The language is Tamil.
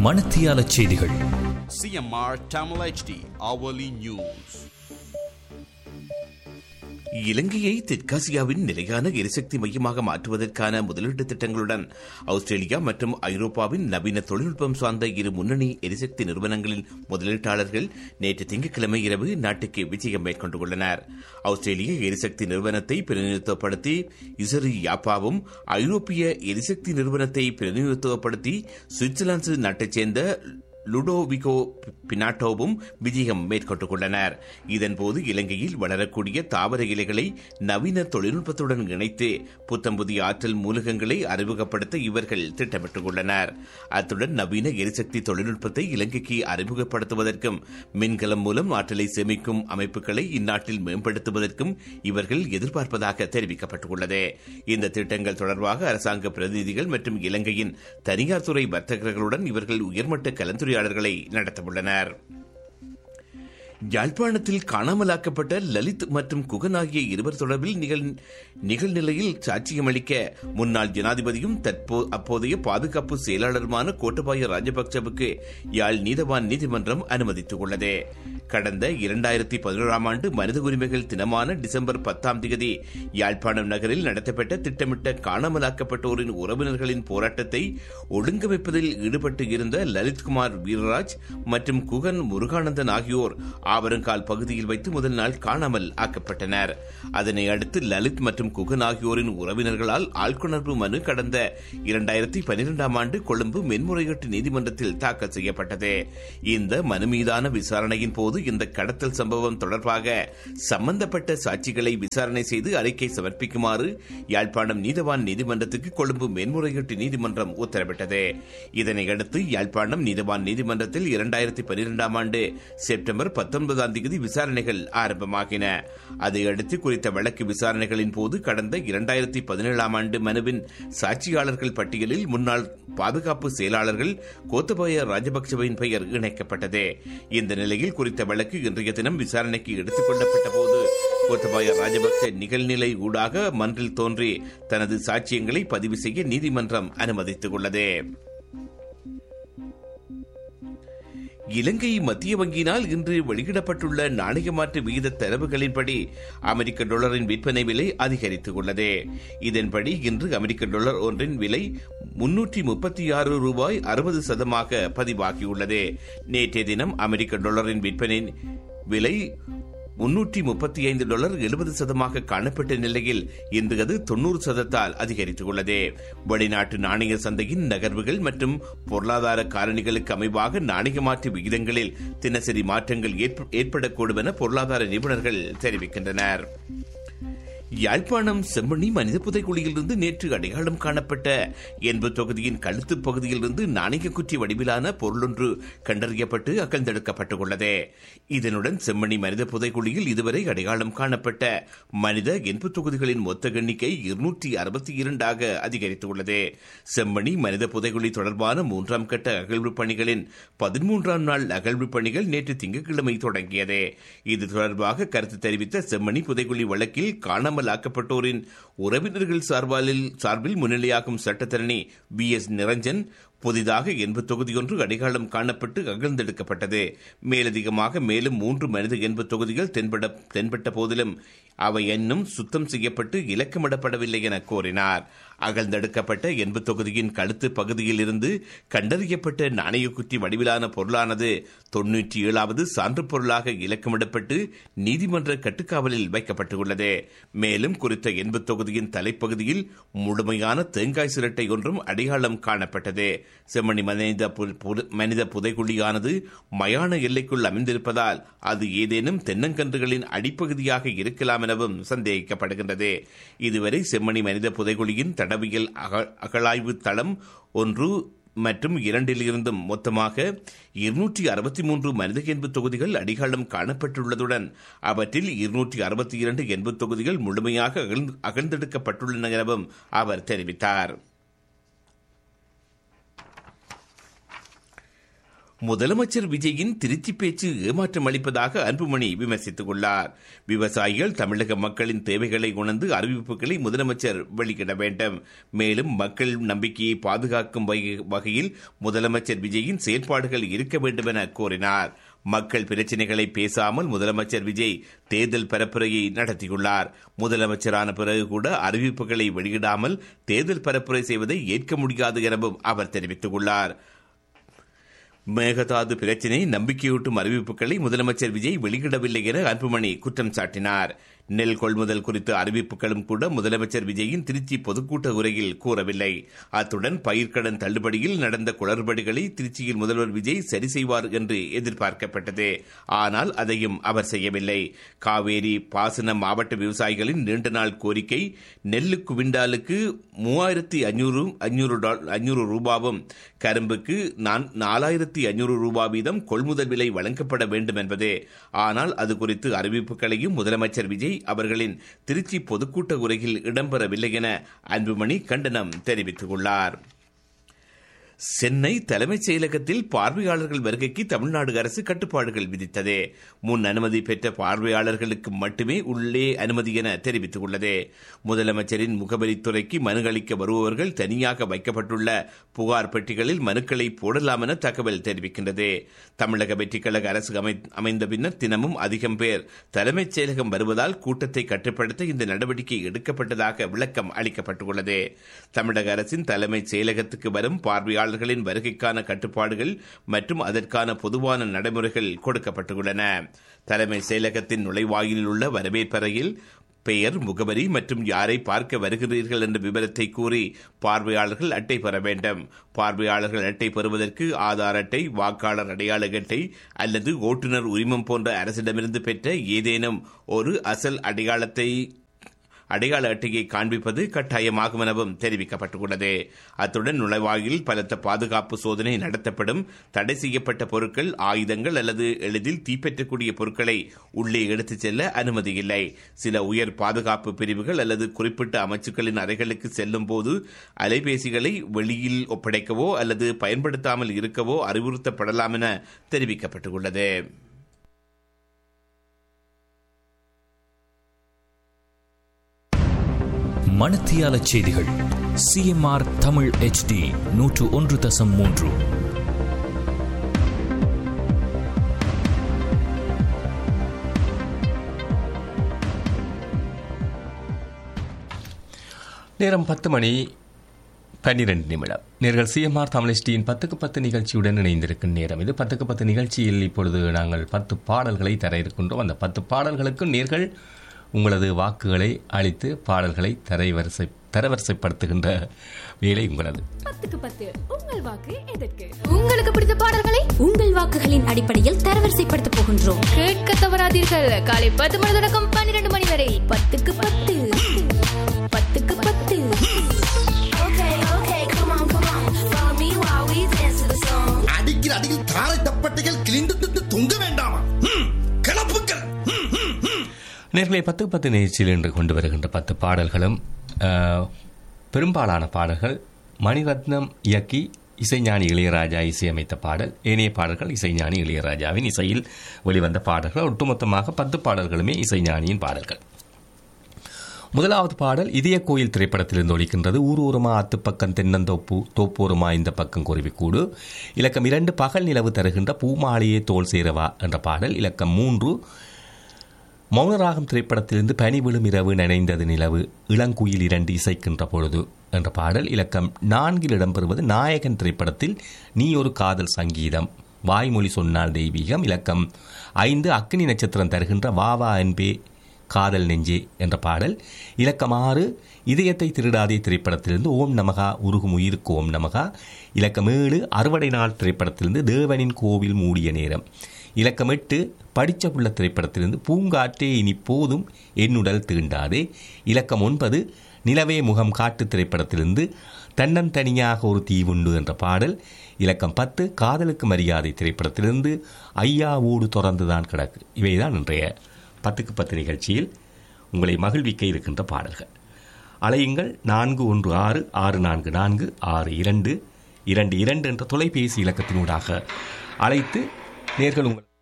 மணத்தியால செய்திகள் CMR Tamil HD hourly news. இலங்கையை தெற்காசியாவின் நிலையான எரிசக்தி மையமாக மாற்றுவதற்கான முதலீட்டு திட்டங்களுடன் ஆஸ்திரேலியா மற்றும் ஐரோப்பாவின் நவீன தொழில்நுட்பம் சார்ந்த இரு முன்னணி எரிசக்தி நிறுவனங்களின் முதலீட்டாளர்கள் நேற்று திங்கட்கிழமை இரவு நாட்டுக்கு விஜயம் மேற்கொண்டுள்ளனர் ஆஸ்திரேலிய எரிசக்தி நிறுவனத்தை பிரதிநிதித்துவப்படுத்தி இசரி யாப்பாவும் ஐரோப்பிய எரிசக்தி நிறுவனத்தை பிரதிநிதித்துவப்படுத்தி சுவிட்சர்லாந்து நாட்டைச் சேர்ந்த லுடோவிகோ பினாட்டோவும் விஜயம் மேற்கொண்டுள்ளனர் இதன்போது இலங்கையில் வளரக்கூடிய தாவர இலைகளை நவீன தொழில்நுட்பத்துடன் இணைத்து புத்தம் புதிய ஆற்றல் மூலகங்களை அறிமுகப்படுத்த இவர்கள் திட்டமிட்டுள்ளனர் அத்துடன் நவீன எரிசக்தி தொழில்நுட்பத்தை இலங்கைக்கு அறிமுகப்படுத்துவதற்கும் மின்கலம் மூலம் ஆற்றலை சேமிக்கும் அமைப்புகளை இந்நாட்டில் மேம்படுத்துவதற்கும் இவர்கள் எதிர்பார்ப்பதாக தெரிவிக்கப்பட்டுள்ளது இந்த திட்டங்கள் தொடர்பாக அரசாங்க பிரதிநிதிகள் மற்றும் இலங்கையின் தனியார் துறை வர்த்தகர்களுடன் இவர்கள் உயர்மட்ட கலந்துரையாடல்களை நடத்தவுள்ளனர் யாழ்ப்பாணத்தில் காணாமலாக்கப்பட்ட லலித் மற்றும் குகன் ஆகிய இருவர் தொடர்பில் நிகழ் நிகழ்நிலையில் சாட்சியமளிக்க முன்னாள் ஜனாதிபதியும் தற்போ அப்போதைய பாதுகாப்பு செயலாளருமான கோட்டபாய ராஜபக்சவுக்கு யாழ் நீதவான் நீதிமன்றம் அனுமதித்துள்ளது கடந்த இரண்டாயிரத்தி பதினோராம் ஆண்டு மனித உரிமைகள் தினமான டிசம்பர் பத்தாம் தேதி யாழ்ப்பாணம் நகரில் நடத்தப்பட்ட திட்டமிட்ட காணாமலாக்கப்பட்டோரின் உறவினர்களின் போராட்டத்தை ஒழுங்கமைப்பதில் ஈடுபட்டு இருந்த லலித்குமார் வீரராஜ் மற்றும் குகன் முருகானந்தன் ஆகியோர் ஆவரங்கால் பகுதியில் வைத்து முதல் நாள் காணாமல் ஆக்கப்பட்டனர் அதனை அடுத்து லலித் மற்றும் குகன் ஆகியோரின் உறவினர்களால் ஆள்கொணர்வு மனு கடந்த இரண்டாயிரத்தி பனிரெண்டாம் ஆண்டு கொழும்பு மென்முறையீட்டு நீதிமன்றத்தில் தாக்கல் செய்யப்பட்டது இந்த மனு மீதான விசாரணையின் போது இந்த கடத்தல் சம்பவம் தொடர்பாக சம்பந்தப்பட்ட சாட்சிகளை விசாரணை செய்து அறிக்கை சமர்ப்பிக்குமாறு யாழ்ப்பாணம் நீதவான் நீதிமன்றத்துக்கு கொழும்பு மேன்முறையீட்டு நீதிமன்றம் உத்தரவிட்டது இதனையடுத்து யாழ்ப்பாணம் நீதவான் நீதிமன்றத்தில் இரண்டாயிரத்தி பனிரெண்டாம் ஆண்டு செப்டம்பர் பத்தொன்பதாம் தேதி விசாரணைகள் ஆரம்பமாகின அதையடுத்து குறித்த வழக்கு விசாரணைகளின் போது கடந்த இரண்டாயிரத்தி பதினேழாம் ஆண்டு மனுவின் சாட்சியாளர்கள் பட்டியலில் முன்னாள் பாதுகாப்பு செயலாளர்கள் கோத்தபாய ராஜபக்சவின் பெயர் இணைக்கப்பட்டது இந்த நிலையில் குறித்த வழக்கு இன்றைய தினம் விசாரணைக்கு எடுத்துக் கொள்ளப்பட்ட போது கோத்தபாய ராஜபக்ச நிகழ்நிலை ஊடாக மன்றில் தோன்றி தனது சாட்சியங்களை பதிவு செய்ய நீதிமன்றம் அனுமதித்துள்ளது இலங்கை மத்திய வங்கியினால் இன்று வெளியிடப்பட்டுள்ள நாணய மாற்று விகித தரவுகளின்படி அமெரிக்க டாலரின் விற்பனை விலை அதிகரித்துள்ளது இதன்படி இன்று அமெரிக்க டாலர் ஒன்றின் விலை முன்னூற்றி முப்பத்தி ஆறு ரூபாய் அறுபது சதமாக பதிவாகியுள்ளது நேற்றைய தினம் அமெரிக்க டாலரின் விற்பனை விலை முன்னூற்றி முப்பத்தி ஐந்து டாலர் எழுபது சதமாக காணப்பட்ட நிலையில் இன்று அது தொன்னூறு சதத்தால் அதிகரித்துள்ளது வெளிநாட்டு நாணய சந்தையின் நகர்வுகள் மற்றும் பொருளாதார காரணிகளுக்கு அமைவாக நாணய மாற்று விகிதங்களில் தினசரி மாற்றங்கள் ஏற்படக்கூடும் என பொருளாதார நிபுணர்கள் தெரிவிக்கின்றனர் யாழ்ப்பாணம் செம்மணி மனித புதைக்குழியிலிருந்து நேற்று அடையாளம் காணப்பட்ட என்பது தொகுதியின் கழுத்து பகுதியிலிருந்து நாணய குற்றி வடிவிலான பொருளொன்று கண்டறியப்பட்டு அகழ்ந்தெடுக்கப்பட்டுள்ளது இதனுடன் செம்மணி மனித புதைக்குழியில் இதுவரை அடையாளம் காணப்பட்ட மனித என்பு தொகுதிகளின் மொத்த எண்ணிக்கை இருநூற்றி அறுபத்தி இரண்டாக அதிகரித்துள்ளது செம்மணி மனித புதைக்குழி தொடர்பான மூன்றாம் கட்ட அகழ்வு பணிகளின் பதிமூன்றாம் நாள் அகழ்வு பணிகள் நேற்று திங்கட்கிழமை தொடங்கியது இது தொடர்பாக கருத்து தெரிவித்த செம்மணி புதைக்குழி வழக்கில் காணாமல் காணாமலாக்கப்பட்டோரின் உறவினர்கள் சார்பில் சார்பில் முன்னிலையாகும் சட்டத்தரணி பி எஸ் நிரஞ்சன் புதிதாக என்பு தொகுதியொன்று அடையாளம் காணப்பட்டு அகழ்ந்தெடுக்கப்பட்டது மேலதிகமாக மேலும் மூன்று மனித என்பு தொகுதிகள் தென்பட தென்பட்ட போதிலும் அவை இன்னும் சுத்தம் செய்யப்பட்டு இலக்கமிடப்படவில்லை என கோரினார் அகழ்ந்தெடுக்கப்பட்ட என்பு தொகுதியின் கழுத்து பகுதியில் இருந்து கண்டறியப்பட்ட நாணயக்குற்றி வடிவிலான பொருளானது தொன்னூற்றி ஏழாவது சான்று பொருளாக இலக்கமிடப்பட்டு நீதிமன்ற கட்டுக்காவலில் வைக்கப்பட்டுள்ளது மேலும் குறித்த என்பு தொகுதியின் தலைப்பகுதியில் முழுமையான தேங்காய் சிரட்டை ஒன்றும் அடையாளம் காணப்பட்டது செம்மணி மனித மனித புதைக்குழியானது மயான எல்லைக்குள் அமைந்திருப்பதால் அது ஏதேனும் தென்னங்கன்றுகளின் அடிப்பகுதியாக இருக்கலாம் எனவும் சந்தேகிக்கப்படுகின்றது இதுவரை செம்மணி மனித புதைகுழியின் தடவியல் அகழாய்வு தளம் ஒன்று மற்றும் இரண்டில் இருந்தும் மொத்தமாக இருநூற்றி அறுபத்தி மூன்று மனித என்பு தொகுதிகள் அடிகாலம் காணப்பட்டுள்ளதுடன் அவற்றில் இருநூற்றி அறுபத்தி இரண்டு என்பு தொகுதிகள் முழுமையாக அகழ்ந்தெடுக்கப்பட்டுள்ளன எனவும் அவர் தெரிவித்தார் முதலமைச்சர் விஜயின் திருச்சி பேச்சு ஏமாற்றம் அளிப்பதாக அன்புமணி விமர்சித்துள்ளார் விவசாயிகள் தமிழக மக்களின் தேவைகளை உணர்ந்து அறிவிப்புகளை முதலமைச்சர் வெளியிட வேண்டும் மேலும் மக்கள் நம்பிக்கையை பாதுகாக்கும் வகை- வகையில் முதலமைச்சர் விஜயின் செயல்பாடுகள் இருக்க வேண்டும் என கூறினார் மக்கள் பிரச்சினைகளை பேசாமல் முதலமைச்சர் விஜய் தேர்தல் பரப்புரையை நடத்தியுள்ளார் முதலமைச்சரான பிறகு கூட அறிவிப்புகளை வெளியிடாமல் தேர்தல் பரப்புரை செய்வதை ஏற்க முடியாது எனவும் அவர் தெரிவித்துள்ளார் மேகதாது பிரச்சினை நம்பிக்கையூட்டும் அறிவிப்புகளை முதலமைச்சர் விஜய் வெளியிடவில்லை என அன்புமணி குற்றம் சாட்டினார் நெல் கொள்முதல் குறித்த அறிவிப்புகளும் கூட முதலமைச்சர் விஜயின் திருச்சி பொதுக்கூட்ட உரையில் கூறவில்லை அத்துடன் பயிர்க்கடன் தள்ளுபடியில் நடந்த குளறுபடிகளை திருச்சியில் முதல்வர் விஜய் சரி செய்வார் என்று எதிர்பார்க்கப்பட்டது ஆனால் அதையும் அவர் செய்யவில்லை காவேரி பாசன மாவட்ட விவசாயிகளின் நீண்ட நாள் கோரிக்கை நெல்லு குவிண்டாலுக்கு மூவாயிரத்தி அஞ்சூறு அஞ்சூறு டால் அஞ்சூறு ரூபாவும் கரும்புக்கு நான் நாலாயிரத்தி அஞ்சூறு ரூபாய் வீதம் கொள்முதல் விலை வழங்கப்பட வேண்டும் என்பதே ஆனால் அது குறித்து அறிவிப்புகளையும் முதலமைச்சர் விஜய் அவர்களின் திருச்சி பொதுக்கூட்ட உரையில் இடம்பெறவில்லை என அன்புமணி கண்டனம் தெரிவித்துள்ளார் சென்னை தலைமைச் செயலகத்தில் பார்வையாளர்கள் வருகைக்கு தமிழ்நாடு அரசு கட்டுப்பாடுகள் விதித்தது முன் அனுமதி பெற்ற பார்வையாளர்களுக்கு மட்டுமே உள்ளே அனுமதி என தெரிவித்துள்ளது முதலமைச்சரின் முகவரித்துறைக்கு மனு அளிக்க வருபவர்கள் தனியாக வைக்கப்பட்டுள்ள புகார் பெட்டிகளில் மனுக்களை போடலாம் என தகவல் தெரிவிக்கின்றது தமிழக வெற்றிக்கழக அரசு அமை- அமைந்த பின்னர் தினமும் அதிகம் பேர் தலைமைச் செயலகம் வருவதால் கூட்டத்தை கட்டுப்படுத்த இந்த நடவடிக்கை எடுக்கப்பட்டதாக விளக்கம் அளிக்கப்பட்டுள்ளது தமிழக அரசின் தலைமைச் செயலகத்துக்கு வரும் பார்வையாளர்களின் வருகைக்கான கட்டுப்பாடுகள் மற்றும் அதற்கான பொதுவான நடைமுறைகள் கொடுக்கப்பட்டுள்ளன தலைமை செயலகத்தின் நுழைவாயிலில் உள்ள வரவேற்பறையில் பெயர் முகவரி மற்றும் யாரை பார்க்க வருகிறீர்கள் என்ற விவரத்தை கூறி பார்வையாளர்கள் அட்டை பெற வேண்டும் பார்வையாளர்கள் அட்டை பெறுவதற்கு ஆதார் அட்டை வாக்காளர் அடையாள அட்டை அல்லது ஓட்டுநர் உரிமம் போன்ற அரசிடமிருந்து பெற்ற ஏதேனும் ஒரு அசல் அடையாளத்தை அடையாள அட்டையை காண்பிப்பது கட்டாயமாகும் எனவும் தெரிவிக்கப்பட்டுள்ளது அத்துடன் நுழைவாயில் பலத்த பாதுகாப்பு சோதனை நடத்தப்படும் தடை செய்யப்பட்ட பொருட்கள் ஆயுதங்கள் அல்லது எளிதில் தீப்பற்றக்கூடிய பொருட்களை உள்ளே எடுத்துச் செல்ல அனுமதி இல்லை சில உயர் பாதுகாப்பு பிரிவுகள் அல்லது குறிப்பிட்ட அமைச்சுக்களின் அறைகளுக்கு செல்லும் போது அலைபேசிகளை வெளியில் ஒப்படைக்கவோ அல்லது பயன்படுத்தாமல் இருக்கவோ அறிவுறுத்தப்படலாம் என தெரிவிக்கப்பட்டுள்ளது மணத்தியால செய்திகள் சிஎம்ஆர் தமிழ் HD நூற்று ஒன்று தசம் மூன்று நேரம் பத்து மணி பன்னிரெண்டு நிமிடம் நேர்கள் சிஎம்ஆர் தமிழ்ஸ்டியின் பத்துக்கு பத்து நிகழ்ச்சியுடன் இணைந்திருக்கும் நேரம் இது பத்துக்கு பத்து நிகழ்ச்சியில் இப்பொழுது நாங்கள் பத்து பாடல்களை தர இருக்கின்றோம் அந்த பத்து பாடல்களுக்கு நேர்கள் உங்களது வாக்குகளை அளித்து பாடல்களை தரைவரிசை தரவரிசைப்படுத்துகின்ற வேலை உங்களது பத்துக்கு பத்து உங்கள் வாக்கு எதற்கு உங்களுக்கு பிடித்த பாடல்களை உங்கள் வாக்குகளின் அடிப்படையில் தரவரிசைப்படுத்த போகின்றோம் கேட்க தவறாதீர்கள் காலை பத்து மணி தொடக்கம் பன்னிரண்டு மணி வரை பத்துக்கு பத்து பத்துக்கு பத்து அடிக்கிற அடியில் தாரை தப்பட்டைகள் கிழிந்து திட்டு தொங்க வேண்டாமா ம், கிளப்புக்கள் ம், ம், ம். நேர்களை பத்து பத்து நிகழ்ச்சியில் இன்று கொண்டு வருகின்ற பத்து பாடல்களும் அஹ், பெரும்பாலான பாடல்கள் மணிரத்னம் இயக்கி இசைஞானி இளையராஜா இசையமைத்த பாடல் ஏனைய பாடல்கள் இசைஞானி இளையராஜாவின் இசையில் வெளிவந்த பாடல்கள் ஒட்டுமொத்தமாக பத்து பாடல்களுமே இசைஞானியின் பாடல்கள் முதலாவது பாடல் இதய கோயில் திரைப்படத்திலிருந்து ஒலிக்கின்றது ஊரூரமா அத்துப்பக்கம் தென்னந்தோப்பு தோப்பூரமா இந்த பக்கம் குருவிக்கூடு இலக்கம் இரண்டு பகல் நிலவு தருகின்ற பூமாலையே தோல் சேரவா என்ற பாடல் இலக்கம் மூன்று மௌனராகம் திரைப்படத்திலிருந்து பனி விழும் இரவு நனைந்தது நிலவு இளங்குயில் இரண்டு இசைக்கின்ற பொழுது என்ற பாடல் இலக்கம் நான்கில் இடம்பெறுவது நாயகன் திரைப்படத்தில் நீ ஒரு காதல் சங்கீதம் வாய்மொழி சொன்னால் தெய்வீகம் இலக்கம் ஐந்து அக்னி நட்சத்திரம் தருகின்ற வாவா அன்பே காதல் நெஞ்சே என்ற பாடல் இலக்கம் ஆறு இதயத்தை திருடாதே திரைப்படத்திலிருந்து ஓம் நமகா உருகும் உயிருக்கு ஓம் நமகா இலக்கம் ஏழு அறுவடை நாள் திரைப்படத்திலிருந்து தேவனின் கோவில் மூடிய நேரம் இலக்கம் எட்டு படிச்ச புள்ள திரைப்படத்திலிருந்து பூங்காற்றே இனி போதும் என்னுடல் தீண்டாதே இலக்கம் ஒன்பது நிலவே முகம் காட்டு திரைப்படத்திலிருந்து தன்னந்தனியாக ஒரு தீவுண்டு என்ற பாடல் இலக்கம் பத்து காதலுக்கு மரியாதை திரைப்படத்திலிருந்து ஐயா ஊடு தொடர்ந்துதான் கிடக்கு இவைதான் இன்றைய பத்துக்கு பத்து நிகழ்ச்சியில் உங்களை மகிழ்விக்க இருக்கின்ற பாடல்கள் அலையுங்கள் நான்கு ஒன்று ஆறு ஆறு நான்கு நான்கு ஆறு இரண்டு இரண்டு இரண்டு என்ற தொலைபேசி இலக்கத்தினூடாக அழைத்து நேர்கள் உங்கள்